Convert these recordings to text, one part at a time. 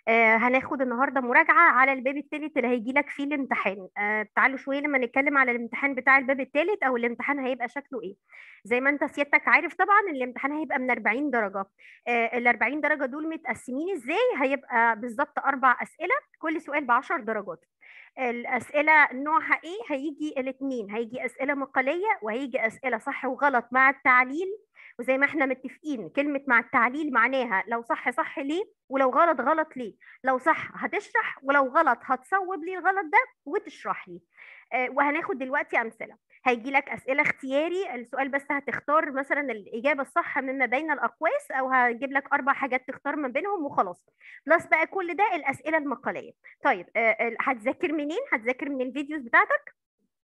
آه هناخد النهارده مراجعه على الباب الثالث اللي هيجي لك فيه الامتحان آه تعالوا شويه لما نتكلم على الامتحان بتاع الباب الثالث او الامتحان هيبقى شكله ايه زي ما انت سيادتك عارف طبعا الامتحان هيبقى من 40 درجه آه ال 40 درجه دول متقسمين ازاي هيبقى بالظبط اربع اسئله كل سؤال ب 10 درجات الاسئله نوعها ايه هيجي الاثنين هيجي اسئله مقاليه وهيجي اسئله صح وغلط مع التعليل وزي ما احنا متفقين كلمة مع التعليل معناها لو صح صح ليه ولو غلط غلط ليه لو صح هتشرح ولو غلط هتصوب لي الغلط ده وتشرح لي آه وهناخد دلوقتي أمثلة هيجي لك أسئلة اختياري السؤال بس هتختار مثلا الإجابة الصح مما بين الأقواس أو هجيب لك أربع حاجات تختار من بينهم وخلاص بلس بقى كل ده الأسئلة المقالية طيب آه هتذاكر منين؟ هتذاكر من الفيديوز بتاعتك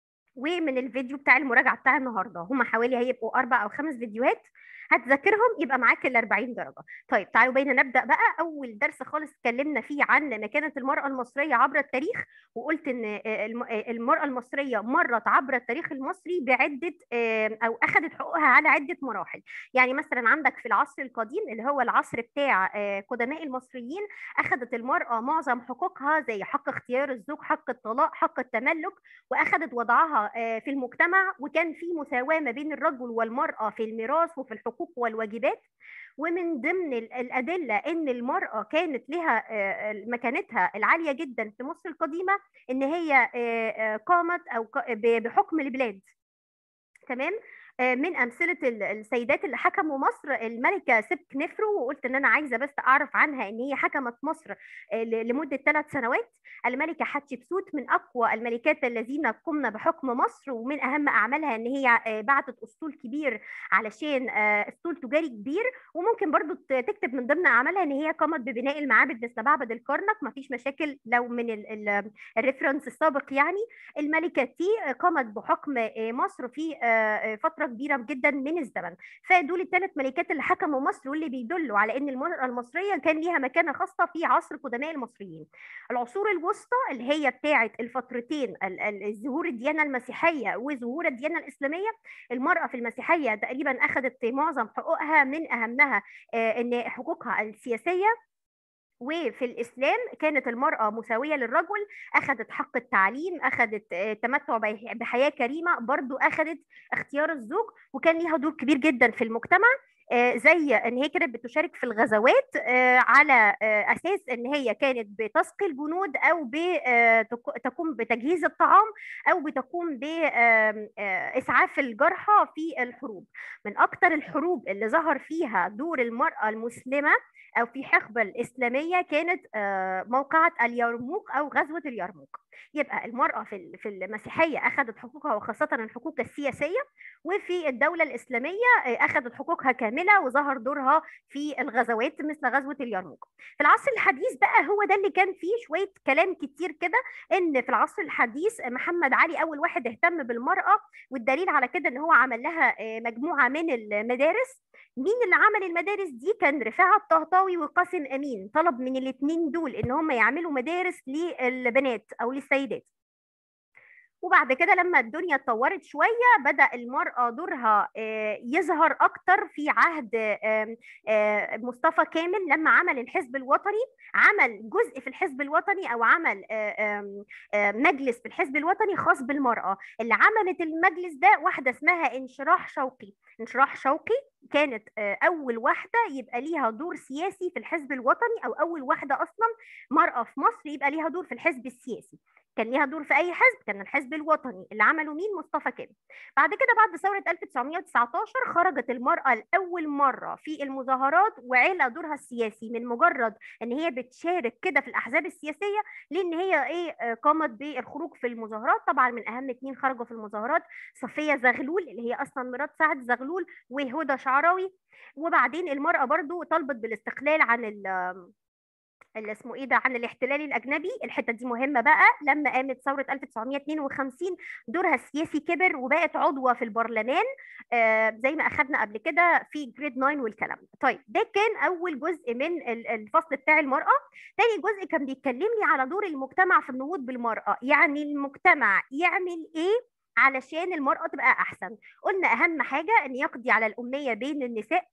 ومن الفيديو بتاع المراجعه بتاع النهارده هم حوالي هيبقوا اربع او خمس فيديوهات هتذاكرهم يبقى معاك ال 40 درجه طيب تعالوا بينا نبدا بقى اول درس خالص اتكلمنا فيه عن مكانه المراه المصريه عبر التاريخ وقلت ان المراه المصريه مرت عبر التاريخ المصري بعده او اخذت حقوقها على عده مراحل يعني مثلا عندك في العصر القديم اللي هو العصر بتاع قدماء المصريين اخذت المراه معظم حقوقها زي حق اختيار الزوج حق الطلاق حق التملك واخذت وضعها في المجتمع وكان في مساواه ما بين الرجل والمراه في الميراث وفي الحقوق الحقوق والواجبات ومن ضمن الأدلة أن المرأة كانت لها مكانتها العالية جدا في مصر القديمة أن هي قامت أو بحكم البلاد تمام من امثله السيدات اللي حكموا مصر الملكه سبك نفرو وقلت ان انا عايزه بس اعرف عنها ان هي حكمت مصر لمده ثلاث سنوات الملكه حتشبسوت من اقوى الملكات الذين قمن بحكم مصر ومن اهم اعمالها ان هي بعتت اسطول كبير علشان اسطول تجاري كبير وممكن برضو تكتب من ضمن اعمالها ان هي قامت ببناء المعابد مثل معبد الكرنك ما فيش مشاكل لو من الريفرنس السابق يعني الملكه تي قامت بحكم مصر في فتره كبيره جدا من الزمن فدول الثلاث ملكات اللي حكموا مصر واللي بيدلوا على ان المراه المصريه كان ليها مكانه خاصه في عصر قدماء المصريين العصور الوسطى اللي هي بتاعه الفترتين ظهور الديانه المسيحيه وظهور الديانه الاسلاميه المراه في المسيحيه تقريبا اخذت معظم حقوقها من اهمها ان حقوقها السياسيه وفي الإسلام كانت المرأة مساوية للرجل أخذت حق التعليم أخذت تمتع بحياة كريمة برضو أخذت اختيار الزوج وكان ليها دور كبير جدا في المجتمع زي ان هي كانت بتشارك في الغزوات على اساس ان هي كانت بتسقي الجنود او تقوم بتجهيز الطعام او بتقوم باسعاف الجرحى في الحروب من اكثر الحروب اللي ظهر فيها دور المراه المسلمه او في حقبه الاسلاميه كانت موقعه اليرموك او غزوه اليرموك يبقى المراه في في المسيحيه اخذت حقوقها وخاصه الحقوق السياسيه وفي الدوله الاسلاميه اخذت حقوقها كامله وظهر دورها في الغزوات مثل غزوه اليرموك في العصر الحديث بقى هو ده اللي كان فيه شويه كلام كتير كده ان في العصر الحديث محمد علي اول واحد اهتم بالمراه والدليل على كده ان هو عمل لها مجموعه من المدارس مين اللي عمل المدارس دي كان رفاعة الطهطاوي وقاسم امين طلب من الاثنين دول ان هم يعملوا مدارس للبنات او للسيدات وبعد كده لما الدنيا اتطورت شويه بدا المراه دورها يظهر اكتر في عهد مصطفى كامل لما عمل الحزب الوطني عمل جزء في الحزب الوطني او عمل مجلس في الحزب الوطني خاص بالمراه اللي عملت المجلس ده واحده اسمها انشراح شوقي انشراح شوقي كانت اول واحده يبقى ليها دور سياسي في الحزب الوطني او اول واحده اصلا مراه في مصر يبقى ليها دور في الحزب السياسي كان ليها دور في اي حزب كان الحزب الوطني اللي عمله مين مصطفى كامل بعد كده بعد ثوره 1919 خرجت المراه لاول مره في المظاهرات وعلى دورها السياسي من مجرد ان هي بتشارك كده في الاحزاب السياسيه لان هي ايه قامت بالخروج في المظاهرات طبعا من اهم اثنين خرجوا في المظاهرات صفيه زغلول اللي هي اصلا مرات سعد زغلول وهدى شعراوي وبعدين المراه برضو طلبت بالاستقلال عن اللي اسمه ايه ده عن الاحتلال الاجنبي الحته دي مهمه بقى لما قامت ثوره 1952 دورها السياسي كبر وبقت عضوه في البرلمان آه زي ما اخذنا قبل كده في جريد 9 والكلام ده طيب ده كان اول جزء من الفصل بتاع المراه تاني جزء كان بيتكلم لي على دور المجتمع في النهوض بالمراه يعني المجتمع يعمل ايه علشان المرأة تبقى أحسن قلنا أهم حاجة أن يقضي على الأمية بين النساء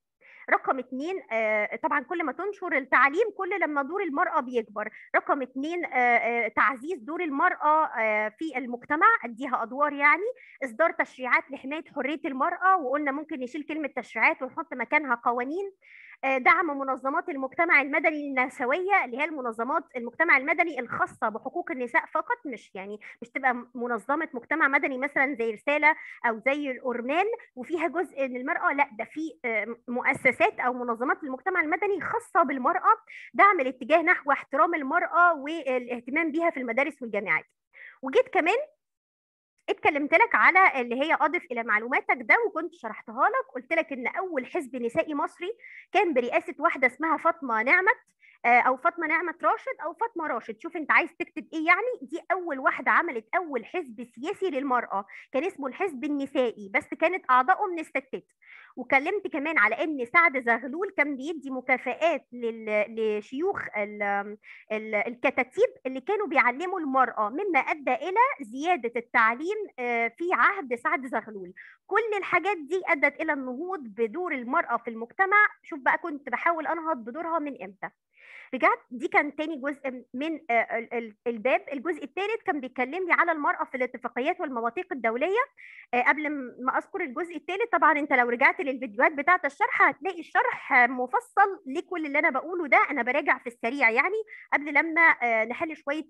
رقم اتنين آه، طبعا كل ما تنشر التعليم كل لما دور المرأة بيكبر رقم اتنين آه، آه، تعزيز دور المرأة في المجتمع اديها ادوار يعني اصدار تشريعات لحماية حرية المرأة وقلنا ممكن نشيل كلمة تشريعات ونحط مكانها قوانين دعم منظمات المجتمع المدني النسويه اللي هي المنظمات المجتمع المدني الخاصه بحقوق النساء فقط مش يعني مش تبقى منظمه مجتمع مدني مثلا زي رساله او زي الأورمان وفيها جزء للمراه لا ده في مؤسسات او منظمات المجتمع المدني خاصه بالمراه دعم الاتجاه نحو احترام المراه والاهتمام بها في المدارس والجامعات وجيت كمان اتكلمت لك على اللي هي اضف الى معلوماتك ده وكنت شرحتها لك قلت لك ان اول حزب نسائي مصري كان برئاسه واحده اسمها فاطمه نعمت آه، او فاطمه نعمه راشد او فاطمه راشد شوف انت عايز تكتب ايه يعني دي اول واحده عملت اول حزب سياسي للمراه كان اسمه الحزب النسائي بس كانت اعضائه من الستات وكلمت كمان على ان سعد زغلول كان بيدي مكافآت لشيوخ الكتاتيب اللي كانوا بيعلموا المراه مما ادى الى زياده التعليم آه، في عهد سعد زغلول كل الحاجات دي ادت الى النهوض بدور المراه في المجتمع شوف بقى كنت بحاول انهض بدورها من امتى رجعت دي كان تاني جزء من آه، الباب الجزء الثالث كان بيتكلم لي على المرأة في الاتفاقيات والمواثيق الدولية آه، قبل ما أذكر الجزء الثالث طبعا أنت لو رجعت للفيديوهات بتاعة الشرح هتلاقي الشرح مفصل لكل اللي أنا بقوله ده أنا براجع في السريع يعني قبل لما آه، نحل شوية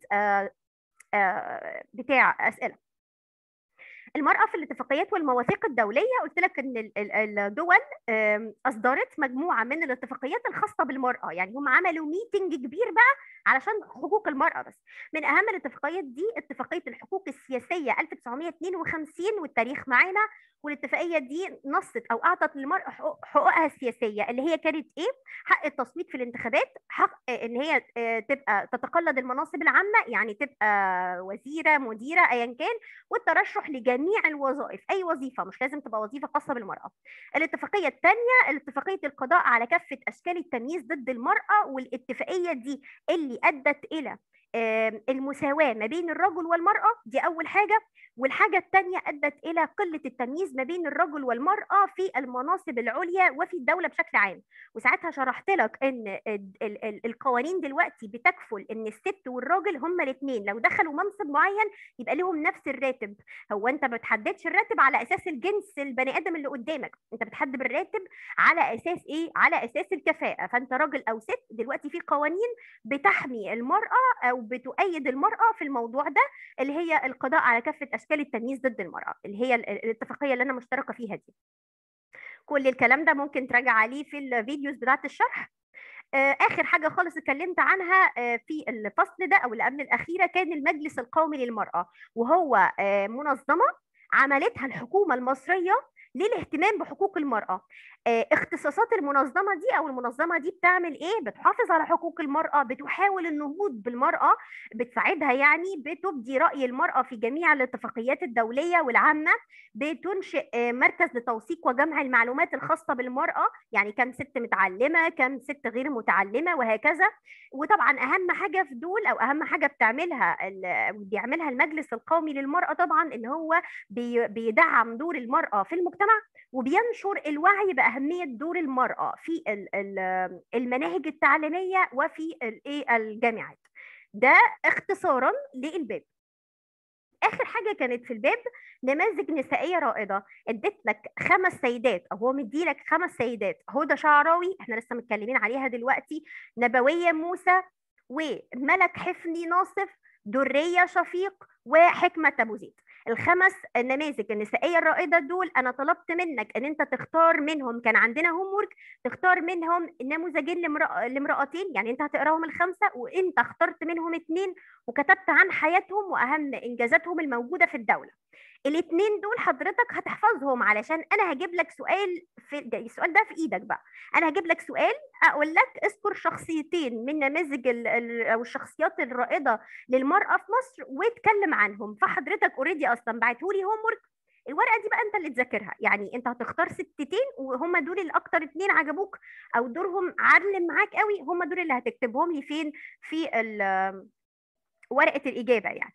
بتاع أسئلة المرأة في الاتفاقيات والمواثيق الدولية قلت لك ان الدول اصدرت مجموعة من الاتفاقيات الخاصة بالمرأة يعني هم عملوا ميتنج كبير بقى علشان حقوق المرأة بس من اهم الاتفاقيات دي اتفاقية الحقوق السياسية 1952 والتاريخ معانا والاتفاقيه دي نصت او اعطت للمراه حقوقها السياسيه اللي هي كانت ايه حق التصويت في الانتخابات حق ان هي آه، تبقى تتقلد المناصب العامه يعني تبقى وزيره مديره ايا كان والترشح لجميع الوظائف اي وظيفه مش لازم تبقى وظيفه خاصه بالمراه الاتفاقيه الثانيه الاتفاقيه القضاء على كافه اشكال التمييز ضد المراه والاتفاقيه دي اللي ادت الى المساواة ما بين الرجل والمرأة دي أول حاجة والحاجة الثانية أدت إلى قلة التمييز ما بين الرجل والمرأة في المناصب العليا وفي الدولة بشكل عام وساعتها شرحت لك إن القوانين دلوقتي بتكفل إن الست والراجل هما الاثنين لو دخلوا منصب معين يبقى لهم نفس الراتب هو أنت ما بتحددش الراتب على أساس الجنس البني آدم اللي قدامك أنت بتحدد الراتب على أساس إيه على أساس الكفاءة فأنت راجل أو ست دلوقتي في قوانين بتحمي المرأة أو بتؤيد المرأة في الموضوع ده اللي هي القضاء على كافة أشكال التمييز ضد المرأة اللي هي الاتفاقية اللي أنا مشتركة فيها دي كل الكلام ده ممكن تراجع عليه في الفيديوز بتاعت الشرح آه، اخر حاجه خالص اتكلمت عنها آه، في الفصل ده او اللي قبل الاخيره كان المجلس القومي للمراه وهو آه، منظمه عملتها الحكومه المصريه للاهتمام بحقوق المرأة آه، اختصاصات المنظمة دي أو المنظمة دي بتعمل إيه؟ بتحافظ على حقوق المرأة بتحاول النهوض بالمرأة بتساعدها يعني بتبدي رأي المرأة في جميع الاتفاقيات الدولية والعامة بتنشئ آه، مركز لتوثيق وجمع المعلومات الخاصة بالمرأة يعني كم ست متعلمة كم ست غير متعلمة وهكذا وطبعا أهم حاجة في دول أو أهم حاجة بتعملها بيعملها المجلس القومي للمرأة طبعا إن هو بيدعم دور المرأة في المجتمع وبينشر الوعي بأهمية دور المرأة في المناهج التعليمية وفي الجامعات ده اختصارا للباب اخر حاجه كانت في الباب نماذج نسائيه رائده اديت لك خمس سيدات او هو مدي لك خمس سيدات هدى شعراوي احنا لسه متكلمين عليها دلوقتي نبويه موسى وملك حفني ناصف دريه شفيق وحكمه ابو زيد الخمس نماذج النسائيه الرائده دول انا طلبت منك ان انت تختار منهم كان عندنا هوم ورك تختار منهم نموذجين لامرأتين يعني انت هتقراهم الخمسه وانت اخترت منهم اثنين وكتبت عن حياتهم واهم انجازاتهم الموجوده في الدوله الاثنين دول حضرتك هتحفظهم علشان انا هجيب لك سؤال في السؤال ده في ايدك بقى انا هجيب لك سؤال اقول لك اذكر شخصيتين من نماذج او الشخصيات الرائده للمراه في مصر واتكلم عنهم فحضرتك اوريدي اصلا بعتهولي هوم ورك الورقه دي بقى انت اللي تذاكرها يعني انت هتختار ستتين وهم دول اللي اكتر اتنين عجبوك او دورهم علم معاك قوي هم دول اللي هتكتبهم لي فين في ورقه الاجابه يعني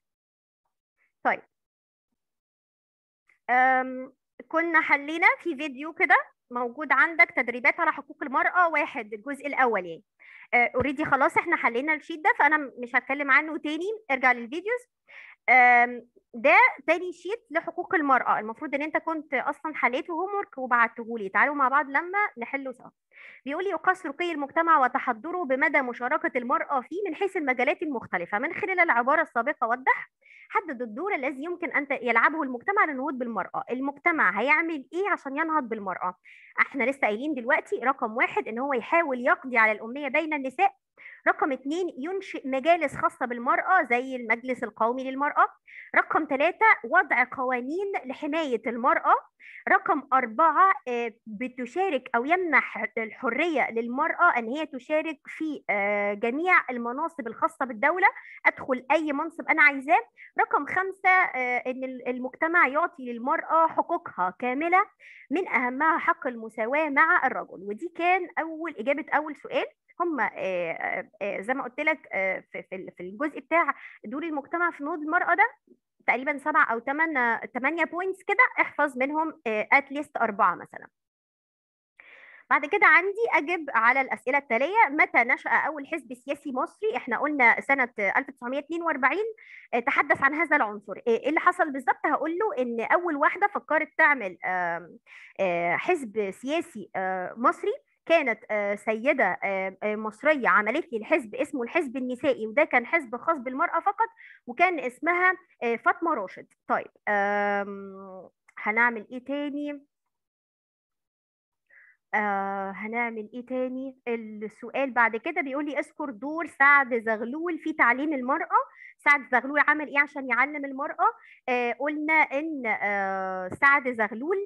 طيب كنا حلينا في فيديو كده موجود عندك تدريبات على حقوق المرأة واحد الجزء الأول يعني اوريدي خلاص احنا حلينا الشيت ده فأنا مش هتكلم عنه تاني ارجع للفيديوز آم، ده تاني شيت لحقوق المرأة المفروض ان انت كنت اصلا حليته هوم ورك وبعته لي تعالوا مع بعض لما نحله سوا بيقول يقاس رقي المجتمع وتحضره بمدى مشاركة المرأة فيه من حيث المجالات المختلفة من خلال العبارة السابقة وضح حدد الدور الذي يمكن ان ت- يلعبه المجتمع للنهوض بالمرأة المجتمع هيعمل ايه عشان ينهض بالمرأة احنا لسه قايلين دلوقتي رقم واحد ان هو يحاول يقضي على الأمية بين النساء رقم اتنين ينشئ مجالس خاصة بالمرأة زي المجلس القومي للمرأة رقم ثلاثة وضع قوانين لحماية المرأة رقم أربعة آه، بتشارك أو يمنح الحرية للمرأة أن هي تشارك في آه، جميع المناصب الخاصة بالدولة أدخل أي منصب أنا عايزاه رقم خمسة آه، أن المجتمع يعطي للمرأة حقوقها كاملة من أهمها حق المساواة مع الرجل ودي كان أول إجابة أول سؤال هم آه، آه، آه، زي ما قلت لك آه، في في في الجزء بتاع دور المجتمع في نهوض المرأة ده تقريبا سبعة أو ثمان ثمانية بوينتس كده احفظ منهم اتليست أربعة مثلا بعد كده عندي أجب على الأسئلة التالية متى نشأ أول حزب سياسي مصري احنا قلنا سنة 1942 آه، تحدث عن هذا العنصر آه، ايه اللي حصل بالظبط هقول له ان أول واحدة فكرت تعمل آم، آه، حزب سياسي آه، مصري كانت آه، سيدة آه، آه، مصرية عملت لي الحزب اسمه الحزب النسائي وده كان حزب خاص بالمرأة فقط وكان اسمها آه، فاطمة راشد طيب آم، هنعمل ايه تاني آه هنعمل ايه تاني السؤال بعد كده بيقول لي اذكر دور سعد زغلول في تعليم المرأة سعد زغلول عمل ايه عشان يعلم المرأة آه قلنا ان آه سعد زغلول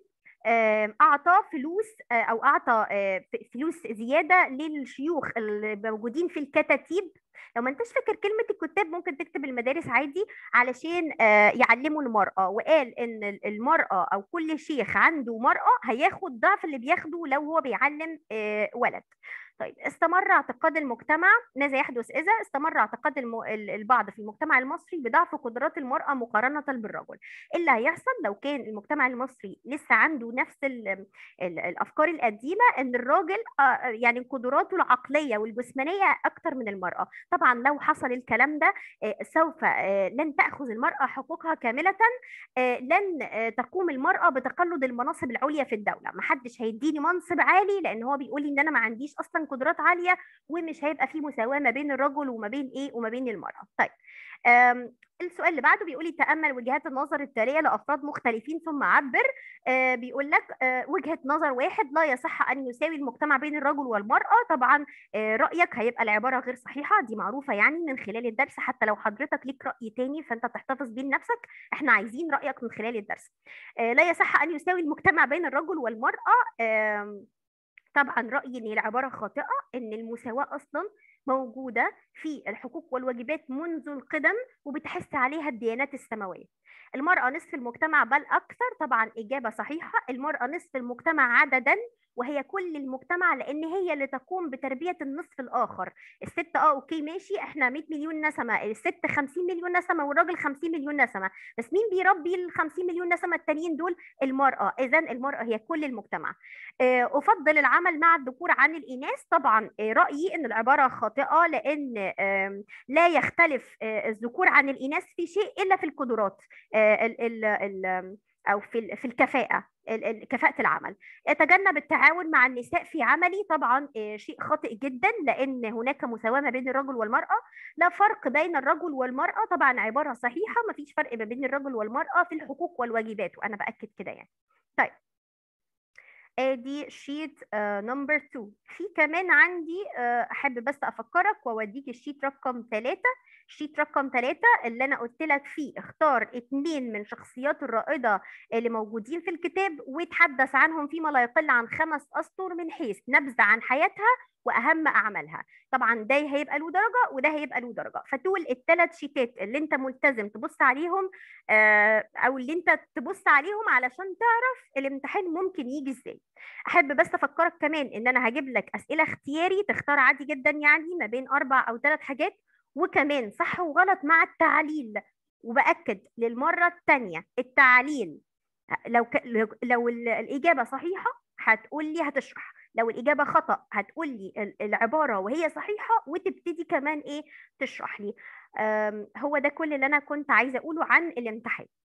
آه اعطى فلوس آه او اعطى آه ف- فلوس زيادة للشيوخ الموجودين في الكتاتيب لو ما انتش فاكر كلمة الكتاب ممكن تكتب المدارس عادي علشان آه، يعلموا المرأة وقال ان ال- المرأة او كل شيخ عنده مرأة هياخد ضعف اللي بياخده لو هو بيعلم آه، ولد طيب استمر اعتقاد المجتمع ماذا يحدث إذا استمر اعتقاد الم... ال- البعض في المجتمع المصري بضعف قدرات المرأة مقارنة بالرجل إيه اللي هيحصل لو كان المجتمع المصري لسه عنده نفس ال... ال... الأفكار القديمة إن الراجل آه، يعني قدراته العقلية والجسمانية أكتر من المرأة طبعا لو حصل الكلام ده آه، سوف آه، لن تأخذ المرأة حقوقها كاملة آه، لن آه، تقوم المرأة بتقلد المناصب العليا في الدولة محدش هيديني منصب عالي لأن هو بيقول لي إن أنا ما عنديش أصلا قدرات عالية ومش هيبقى في مساواة ما بين الرجل وما بين إيه وما بين المرأة طيب آم، السؤال اللي بعده بيقول لي تأمل وجهات النظر التالية لأفراد مختلفين ثم عبر آه، بيقول لك آه، وجهة نظر واحد لا يصح أن يساوي المجتمع بين الرجل والمرأة طبعا آه، رأيك هيبقى العبارة غير صحيحة دي معروفة يعني من خلال الدرس حتى لو حضرتك ليك رأي تاني فأنت تحتفظ بيه لنفسك احنا عايزين رأيك من خلال الدرس آه، لا يصح أن يساوي المجتمع بين الرجل والمرأة آم، طبعا رأيي ان العبارة خاطئة ان المساواة اصلا موجودة في الحقوق والواجبات منذ القدم وبتحث عليها الديانات السماوية المرأة نصف المجتمع بل أكثر طبعا إجابة صحيحة المرأة نصف المجتمع عددا وهي كل المجتمع لأن هي اللي تقوم بتربية النصف الآخر الست اه اوكي ماشي احنا 100 مليون نسمة الست 50 مليون نسمة والراجل 50 مليون نسمة بس مين بيربي ال 50 مليون نسمة التانيين دول المرأة إذا المرأة هي كل المجتمع آه، أفضل العمل مع الذكور عن الإناث طبعا آه، رأيي أن العبارة خاطئة لأن آم، لا يختلف آه، الذكور عن الإناث في شيء إلا في القدرات آه، ال- ال- ال- أو في ال- في الكفاءة ال- ال- كفاءة العمل أتجنب التعاون مع النساء في عملي طبعا آه، شيء خاطئ جدا لأن هناك مساواة ما بين الرجل والمرأة لا فرق بين الرجل والمرأة طبعا عبارة صحيحة ما فيش فرق ما بين الرجل والمرأة في الحقوق والواجبات وأنا بأكد كده يعني طيب ادي شيت نمبر 2 في كمان عندي آه، احب بس افكرك واوديك الشيت رقم 3 شيت رقم 3 اللي انا قلت لك فيه اختار اتنين من شخصيات الرائده اللي موجودين في الكتاب وتحدث عنهم فيما لا يقل عن خمس اسطر من حيث نبذه عن حياتها واهم اعمالها طبعا ده هيبقى له درجه وده هيبقى له درجه فتقول الثلاث شيتات اللي انت ملتزم تبص عليهم آه، او اللي انت تبص عليهم علشان تعرف الامتحان ممكن يجي ازاي احب بس افكرك كمان ان انا هجيب لك اسئله اختياري تختار عادي جدا يعني ما بين اربع او ثلاث حاجات وكمان صح وغلط مع التعليل وباكد للمره الثانيه التعليل لو ك... لو ال- الاجابه صحيحه هتقول لي هتشرح لو الإجابة خطأ هتقول لي ال- العبارة وهي صحيحة وتبتدي كمان إيه تشرح لي آم، هو ده كل اللي أنا كنت عايزة أقوله عن الامتحان